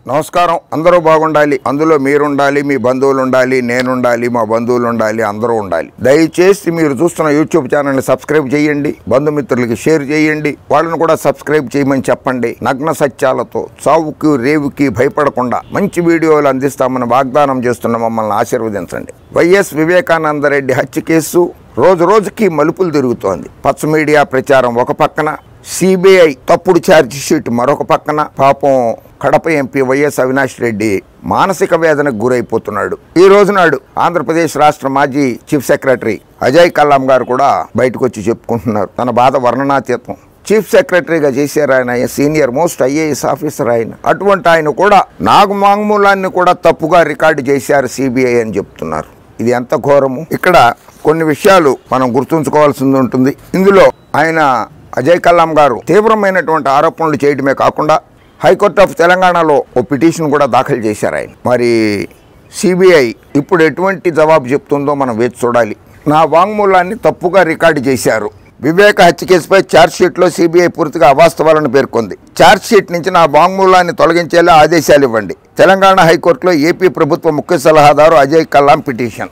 నమస్కారం అందరూ బాగుండాలి అందులో మీరుండాలి మీ బంధువులు ఉండాలి నేనుండాలి మా బంధువులు ఉండాలి అందరూ ఉండాలి దయచేసి మీరు చూస్తున్న యూట్యూబ్ ఛానల్ని సబ్స్క్రైబ్ చేయండి బంధుమిత్రులకి షేర్ చేయండి వాళ్ళని కూడా సబ్స్క్రైబ్ చేయమని చెప్పండి నగ్న సత్యాలతో చావుకి రేవుకి భయపడకుండా మంచి వీడియోలు అందిస్తామని వాగ్దానం చేస్తున్న మమ్మల్ని ఆశీర్వదించండి వైఎస్ వివేకానందరెడ్డి హత్య కేసు రోజు రోజుకి మలుపులు తిరుగుతోంది పచ్చ మీడియా ప్రచారం ఒక పక్కన సిబిఐ తప్పుడు ఛార్జ్ షీట్ మరొక పక్కన పాపం కడప ఎంపీ వైఎస్ అవినాష్ రెడ్డి మానసిక వేదనకు గురైపోతున్నాడు ఈ రోజు నాడు ఆంధ్రప్రదేశ్ రాష్ట్ర మాజీ చీఫ్ సెక్రటరీ అజయ్ కల్లాం గారు కూడా బయటకు వచ్చి చెప్పుకుంటున్నారు తన బాధ వర్ణనాతీతం చీఫ్ సెక్రటరీగా చేశారు ఆయన సీనియర్ మోస్ట్ ఐఏఎస్ ఆఫీసర్ ఆయన అటువంటి ఆయన కూడా నాగు మాంగమూలాన్ని కూడా తప్పుగా రికార్డు చేశారు సిబిఐ అని చెప్తున్నారు ఇది ఎంత ఘోరము ఇక్కడ కొన్ని విషయాలు మనం గుర్తుంచుకోవాల్సి ఉంటుంది ఇందులో ఆయన అజయ్ కల్లాం గారు తీవ్రమైనటువంటి ఆరోపణలు చేయడమే కాకుండా హైకోర్ట్ ఆఫ్ తెలంగాణలో ఓ పిటిషన్ కూడా దాఖలు చేశారు ఆయన మరి సిబిఐ ఇప్పుడు ఎటువంటి జవాబు చెప్తుందో మనం వేచి చూడాలి నా వాంగ్మూలాన్ని తప్పుగా రికార్డు చేశారు వివేక హత్య కేసుపై ఛార్జ్షీట్లో సిబిఐ పూర్తిగా అవాస్తవాలను పేర్కొంది ఛార్జ్షీట్ నుంచి నా వాంగ్మూలాన్ని తొలగించేలా ఆదేశాలు ఇవ్వండి తెలంగాణ హైకోర్టులో ఏపీ ప్రభుత్వ ముఖ్య సలహాదారు అజయ్ కల్లాం పిటిషన్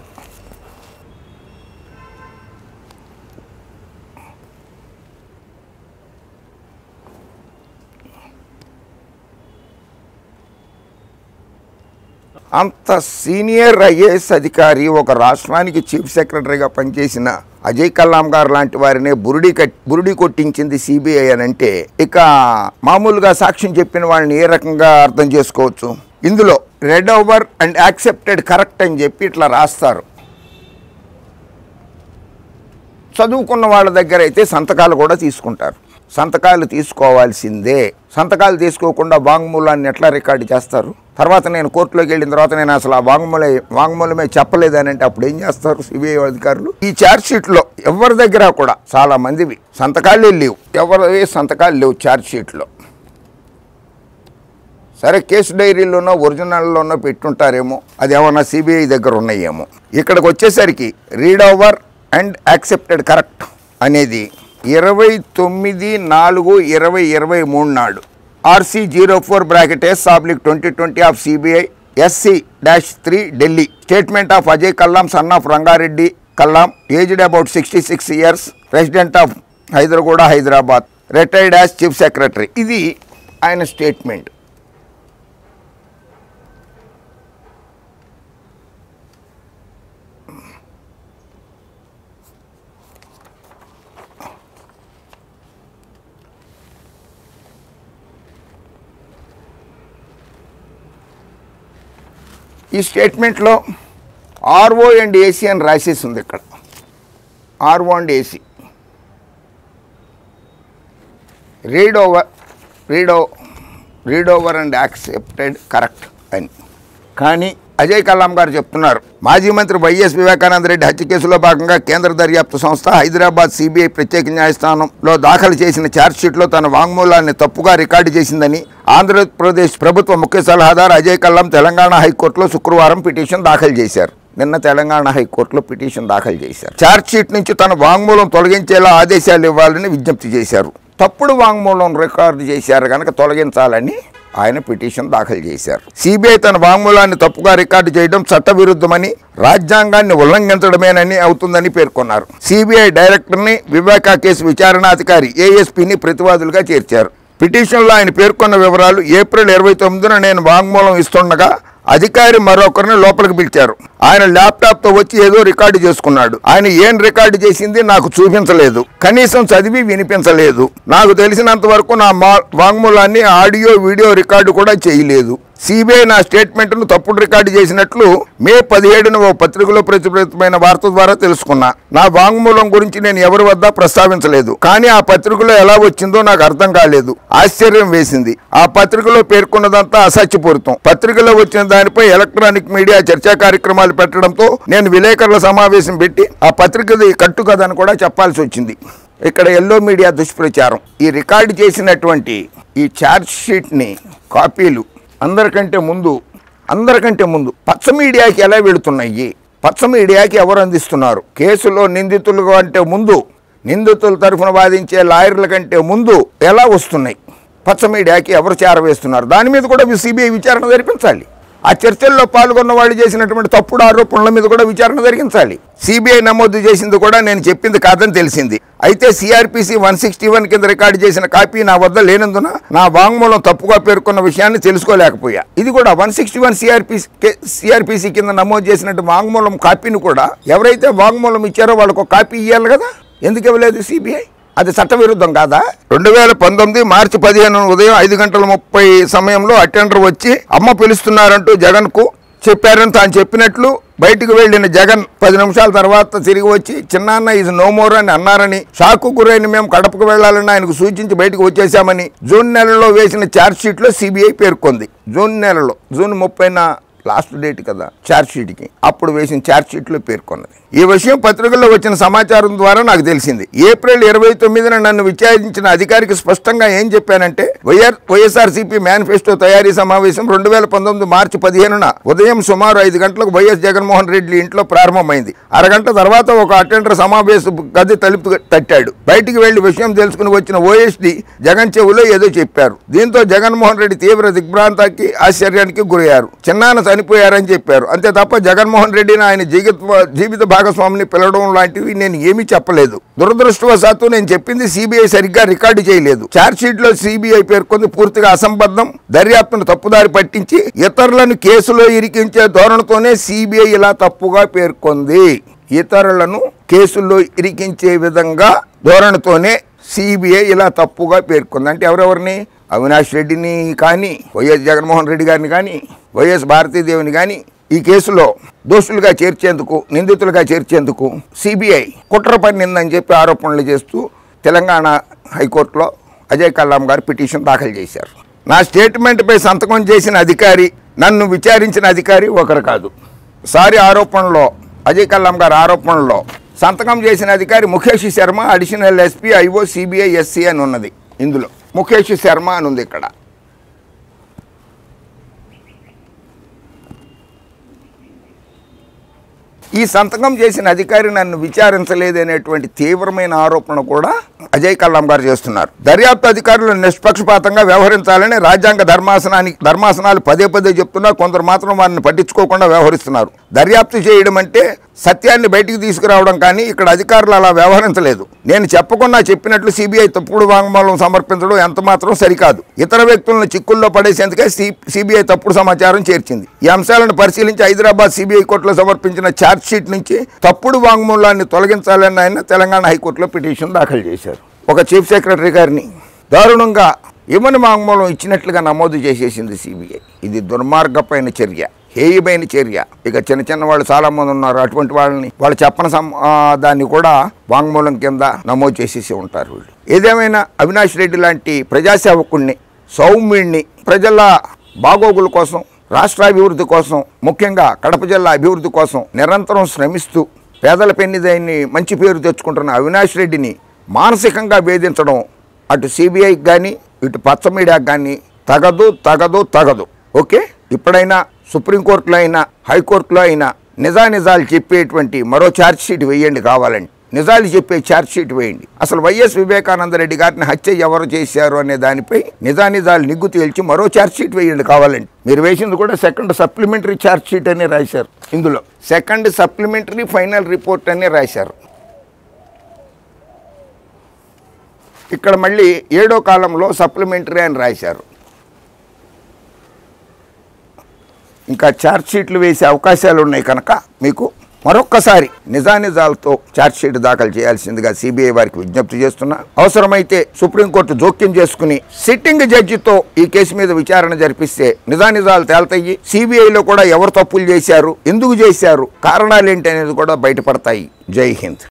అంత సీనియర్ ఐఏఎస్ అధికారి ఒక రాష్ట్రానికి చీఫ్ సెక్రటరీగా పనిచేసిన అజయ్ కల్లాం గారు లాంటి వారినే బురుడి కట్ బురుడి కొట్టించింది సిబిఐ అని అంటే ఇక మామూలుగా సాక్ష్యం చెప్పిన వాళ్ళని ఏ రకంగా అర్థం చేసుకోవచ్చు ఇందులో read over and accepted correct అని చెప్పి ఇట్లా రాస్తారు చదువుకున్న వాళ్ళ దగ్గర అయితే సంతకాలు కూడా తీసుకుంటారు సంతకాలు తీసుకోవాల్సిందే సంతకాలు తీసుకోకుండా వాంగ్మూలాన్ని ఎట్లా రికార్డు చేస్తారు తర్వాత నేను కోర్టులోకి వెళ్ళిన తర్వాత నేను అసలు ఆ వాంగ్మూలే వాంగ్మూలమే చెప్పలేదని అంటే అప్పుడు ఏం చేస్తారు సిబిఐ అధికారులు ఈ ఛార్జ్ షీట్లో ఎవరి దగ్గర కూడా చాలా మందివి సంతకాలే లేవు ఎవరి సంతకాలు లేవు ఛార్జ్ షీట్లో సరే కేసు డైరీలోనో ఒరిజినల్లోనో పెట్టుంటారేమో అది ఏమన్నా సిబిఐ దగ్గర ఉన్నాయేమో ఇక్కడికి వచ్చేసరికి read over and accepted correct అనేది ఇరవై తొమ్మిది నాలుగు ఇరవై ఇరవై మూడు నాడు RC zero four bracket S oblique twenty twenty of CBI SC dash three Delhi statement of Ajay Kallam son of Rangareddy Kallam aged about sixty six years resident of Hyderabad Hyderabad retired as chief secretary ఇది ఆయన స్టేట్మెంట్ ఈ స్టేట్మెంట్లో ఆర్ఓ అండ్ ఏసీ అని రాసేసి ఉంది ఇక్కడ RO and AC read over read O read over and accepted correct అని కానీ అజయ్ కలాం గారు చెప్తున్నారు మాజీ మంత్రి వైఎస్ వివేకానంద రెడ్డి హత్య కేసులో భాగంగా కేంద్ర దర్యాప్తు సంస్థ హైదరాబాద్ సిబిఐ ప్రత్యేక న్యాయస్థానంలో దాఖలు చేసిన ఛార్జ్షీట్లో తన వాంగ్మూలాన్ని తప్పుగా రికార్డు చేసిందని ఆంధ్రప్రదేశ్ ప్రభుత్వ ముఖ్య సలహాదారు అజయ్ కల్లాం తెలంగాణ హైకోర్టులో శుక్రవారం పిటిషన్ దాఖలు చేశారు నిన్న తెలంగాణ హైకోర్టులో పిటిషన్ దాఖలు చేశారు ఛార్జ్షీట్ నుంచి తన వాంగ్మూలం తొలగించేలా ఆదేశాలు ఇవ్వాలని విజ్ఞప్తి చేశారు తప్పుడు వాంగ్మూలం రికార్డు చేశారు కనుక తొలగించాలని ఆయన పిటిషన్ దాఖలు చేశారు సిబిఐ తన వాంగ్మూలాన్ని తప్పుగా రికార్డు చేయడం చట్టవిరుద్ధమని రాజ్యాంగాన్ని ఉల్లంఘించడమేనని అవుతుందని పేర్కొన్నారు సిబిఐ డైరెక్టర్ని వివేకా కేసు విచారణాధికారి ఏఎస్పీని ప్రతివాదులుగా చేర్చారు పిటిషన్లో ఆయన పేర్కొన్న వివరాలు ఏప్రిల్ ఇరవై తొమ్మిదిన నేను వాంగ్మూలం ఇస్తుండగా అధికారి మరొకరిని లోపలికి పిలిచారు ఆయన ల్యాప్టాప్తో వచ్చి ఏదో రికార్డు చేసుకున్నాడు ఆయన ఏం రికార్డు చేసింది నాకు చూపించలేదు కనీసం చదివి వినిపించలేదు నాకు తెలిసినంత వరకు నా మా వాంగ్మూలాన్ని ఆడియో వీడియో రికార్డు కూడా చేయలేదు సిబిఐ నా స్టేట్మెంట్ను తప్పుడు రికార్డు చేసినట్లు మే పదిహేడున ఓ పత్రికలో ప్రచురితమైన వార్త ద్వారా తెలుసుకున్నా నా వాంగ్మూలం గురించి నేను ఎవరి వద్ద ప్రస్తావించలేదు కానీ ఆ పత్రికలో ఎలా వచ్చిందో నాకు అర్థం కాలేదు ఆశ్చర్యం వేసింది ఆ పత్రికలో పేర్కొన్నదంతా అసత్యపూరితం పత్రికలో వచ్చిన దానిపై ఎలక్ట్రానిక్ మీడియా చర్చా కార్యక్రమాలు పెట్టడంతో నేను విలేకరుల సమావేశం పెట్టి ఆ పత్రికది కట్టు కథను కూడా చెప్పాల్సి వచ్చింది ఇక్కడ ఎల్లో మీడియా దుష్ప్రచారం ఈ రికార్డు చేసినటువంటి ఈ ఛార్జ్ షీట్ని కాపీలు అందరికంటే ముందు అందరికంటే ముందు పచ్చ మీడియాకి ఎలా వెళుతున్నాయి పచ్చ మీడియాకి ఎవరు అందిస్తున్నారు కేసులో నిందితులు అంటే ముందు నిందితుల తరఫున వాదించే లాయర్ల కంటే ముందు ఎలా వస్తున్నాయి పచ్చ మీడియాకి ఎవరు చేరవేస్తున్నారు దాని మీద కూడా సిబిఐ విచారణ జరిపించాలి ఆ చర్చల్లో పాల్గొన్న వాళ్ళు చేసినటువంటి తప్పుడు ఆరోపణల మీద కూడా విచారణ జరిగించాలి సిబిఐ నమోదు చేసింది కూడా నేను చెప్పింది కాదని తెలిసింది అయితే సిఆర్పిసి వన్ సిక్స్టీ వన్ కింద రికార్డు చేసిన కాపీ నా వద్ద లేనందున నా వాంగ్మూలం తప్పుగా పేర్కొన్న విషయాన్ని తెలుసుకోలేకపోయా ఇది కూడా one sixty one CrPC CrPC కింద నమోదు చేసినట్టు వాంగ్మూలం కాపీని కూడా ఎవరైతే వాంగ్మూలం ఇచ్చారో వాళ్ళకు ఒక కాపీ ఇవ్వాలి కదా ఎందుకు ఇవ్వలేదు సిబిఐ అది చట్టవిరుద్ధం కాదా రెండు వేల పంతొమ్మిది మార్చి పదిహేను ఉదయం ఐదు గంటల ముప్పై సమయంలో అటెండర్ వచ్చి అమ్మ పిలుస్తున్నారంటూ జగన్ కు చెప్పారని తాను చెప్పినట్లు బయటకు వెళ్లిన జగన్ పది నిమిషాల తర్వాత తిరిగి వచ్చి చిన్నాన్న ఇది నో మోర్ అని అన్నారని షాకు గురైన మేము కడపకు వెళ్లాలని ఆయనకు సూచించి బయటకు వచ్చేశామని జూన్ నెలలో వేసిన ఛార్జ్ షీట్ లో సిబిఐ పేర్కొంది జూన్ నెలలో జూన్ ముప్పైన లాస్ట్ డేట్ కదా ఛార్జ్ షీట్కి అప్పుడు వేసిన ఛార్జ్ షీట్లో పేర్కొన్నది ఈ విషయం పత్రికల్లో వచ్చిన సమాచారం ద్వారా నాకు తెలిసింది ఏప్రిల్ ఇరవై తొమ్మిదిన నన్ను విచారించిన అధికారికి స్పష్టంగా ఏం చెప్పానంటే వైఆర్ వైఎస్ఆర్సీపీ మేనిఫెస్టో తయారీ సమావేశం రెండు వేల పంతొమ్మిది మార్చి పదిహేనున ఉదయం సుమారు ఐదు గంటలకు వైఎస్ జగన్మోహన్ రెడ్డి ఇంట్లో ప్రారంభమైంది అరగంట తర్వాత ఒక అటెండర్ సమావేశ గది తలుపు తట్టాడు బయటికి వెళ్లి విషయం తెలుసుకుని వచ్చిన ఓఎస్డి జగన్ చెవులో ఏదో చెప్పారు దీంతో జగన్మోహన్ రెడ్డి తీవ్ర దిగ్భ్రాంతానికి ఆశ్చర్యానికి గురయ్యారు చిన్నాన్న చనిపోయారని చెప్పారు అంతే తప్ప జగన్మోహన్ రెడ్డిని ఆయన జీవిత జీవిత భాగస్వామిని పిలవడం లాంటివి నేను ఏమీ చెప్పలేదు దురదృష్టవశాత్తు నేను చెప్పింది సిబిఐ సరిగ్గా రికార్డు చేయలేదు ఛార్జ్ షీట్ లో సిబిఐ పేర్కొంది పూర్తిగా అసంబద్ధం దర్యాప్తును తప్పుదారి పట్టించి ఇతరులను కేసులో ఇరికించే ధోరణితోనే సిబిఐ ఇలా తప్పుగా పేర్కొంది ఇతరులను కేసుల్లో ఇరికించే విధంగా ధోరణితోనే సిబిఐ ఇలా తప్పుగా పేర్కొంది అంటే ఎవరెవరిని అవినాష్ రెడ్డిని కానీ వైఎస్ జగన్మోహన్ రెడ్డి గారిని కానీ వైఎస్ భారతీదేవిని కానీ ఈ కేసులో దోషులుగా చేర్చేందుకు నిందితులుగా చేర్చేందుకు సిబిఐ కుట్ర పన్నిందని చెప్పి ఆరోపణలు చేస్తూ తెలంగాణ హైకోర్టులో అజయ్ కల్లాం గారు పిటిషన్ దాఖలు చేశారు నా స్టేట్మెంట్పై సంతకం చేసిన అధికారి నన్ను విచారించిన అధికారి ఒకరు కాదు సారి ఆరోపణలో అజయ్ కల్లాం గారి ఆరోపణలో సంతకం చేసిన అధికారి Mukesh Sharma additional SP IO CBI SC అని ఉన్నది ఇందులో ముఖేష్ శర్మ అని ఉంది ఇక్కడ ఈ సంతకం చేసిన అధికారి నన్ను విచారించలేదనేటువంటి తీవ్రమైన ఆరోపణ కూడా అజయ్ కల్లాం గారు చేస్తున్నారు దర్యాప్తు అధికారులు నిష్పక్షపాతంగా వ్యవహరించాలని రాజ్యాంగ ధర్మాసనానికి ధర్మాసనాలు పదే పదే చెప్తున్నా కొందరు మాత్రం వారిని పట్టించుకోకుండా వ్యవహరిస్తున్నారు దర్యాప్తు చేయడం అంటే సత్యాన్ని బయటికి తీసుకురావడం కానీ ఇక్కడ అధికారులు అలా వ్యవహరించలేదు నేను చెప్పకుండా చెప్పినట్లు సిబిఐ తప్పుడు వాంగ్మూలం సమర్పించడం ఎంత మాత్రం సరికాదు ఇతర వ్యక్తులను చిక్కుల్లో పడేసేందుకే సిబిఐ తప్పుడు సమాచారం చేర్చింది ఈ అంశాలను పరిశీలించి హైదరాబాద్ సిబిఐ కోర్టులో సమర్పించిన ఛార్జ్ షీట్ నుంచి తప్పుడు వాంగ్మూలాన్ని తొలగించాలని ఆయన తెలంగాణ హైకోర్టులో పిటిషన్ దాఖలు చేశారు ఒక చీఫ్ సెక్రటరీ గారిని దారుణంగా ఇవ్వని వాంగ్మూలం ఇచ్చినట్లుగా నమోదు చేసేసింది సిబిఐ ఇది దుర్మార్గపైన చర్య హేయమైన చర్య ఇక చిన్న చిన్న వాళ్ళు చాలా మంది ఉన్నారు అటువంటి వాళ్ళని వాళ్ళు చెప్పని సం ఆ, దాన్ని కూడా వాంగ్మూలం కింద నమోదు చేసేసి ఉంటారు వీళ్ళు ఏదేమైనా అవినాష్ రెడ్డి లాంటి ప్రజాసేవకుణ్ణి సౌమ్యుణ్ణి ప్రజల బాగోగుల కోసం రాష్ట్ర అభివృద్ధి కోసం ముఖ్యంగా కడప జిల్లా అభివృద్ధి కోసం నిరంతరం శ్రమిస్తూ పేదల పెన్నిదాన్ని మంచి పేరు తెచ్చుకుంటున్న అవినాష్ రెడ్డిని మానసికంగా వేధించడం అటు సిబిఐకి కానీ ఇటు పచ్చ మీడియాకి కానీ తగదు తగదు తగదు ఓకే ఇప్పుడైనా సుప్రీంకోర్టులో అయినా హైకోర్టులో అయినా నిజానిజాలు చెప్పేటువంటి మరో ఛార్జ్ షీట్ వేయండి కావాలండి నిజాలు చెప్పే ఛార్జ్ షీట్ వేయండి అసలు వైఎస్ వివేకానంద రెడ్డి గారిని హత్య ఎవరు చేశారు అనే దానిపై నిజానిజాలు నిగ్గు తేల్చి మరో ఛార్జ్ షీట్ వేయండి కావాలండి మీరు వేసింది కూడా సెకండ్ సప్లిమెంటరీ ఛార్జ్ షీట్ అని రాశారు ఇందులో సెకండ్ సప్లిమెంటరీ ఫైనల్ రిపోర్ట్ అని రాశారు ఇక్కడ మళ్ళీ ఏడో కాలంలో సప్లిమెంటరీ అని రాశారు ఇంకా ఛార్జ్ షీట్లు వేసే అవకాశాలు ఉన్నాయి కనుక మీకు మరొక్కసారి నిజానిజాలతో ఛార్జ్ షీట్ దాఖలు చేయాల్సిందిగా సిబిఐ వారికి విజ్ఞప్తి చేస్తున్నా అవసరమైతే సుప్రీంకోర్టు జోక్యం చేసుకుని సిట్టింగ్ జడ్జితో ఈ కేసు మీద విచారణ జరిపిస్తే నిజానిజాలు తేల్తాయి సిబిఐలో కూడా ఎవరు తప్పులు చేశారు ఎందుకు చేశారు కారణాలు ఏంటి అనేది కూడా బయటపడతాయి జై హింద్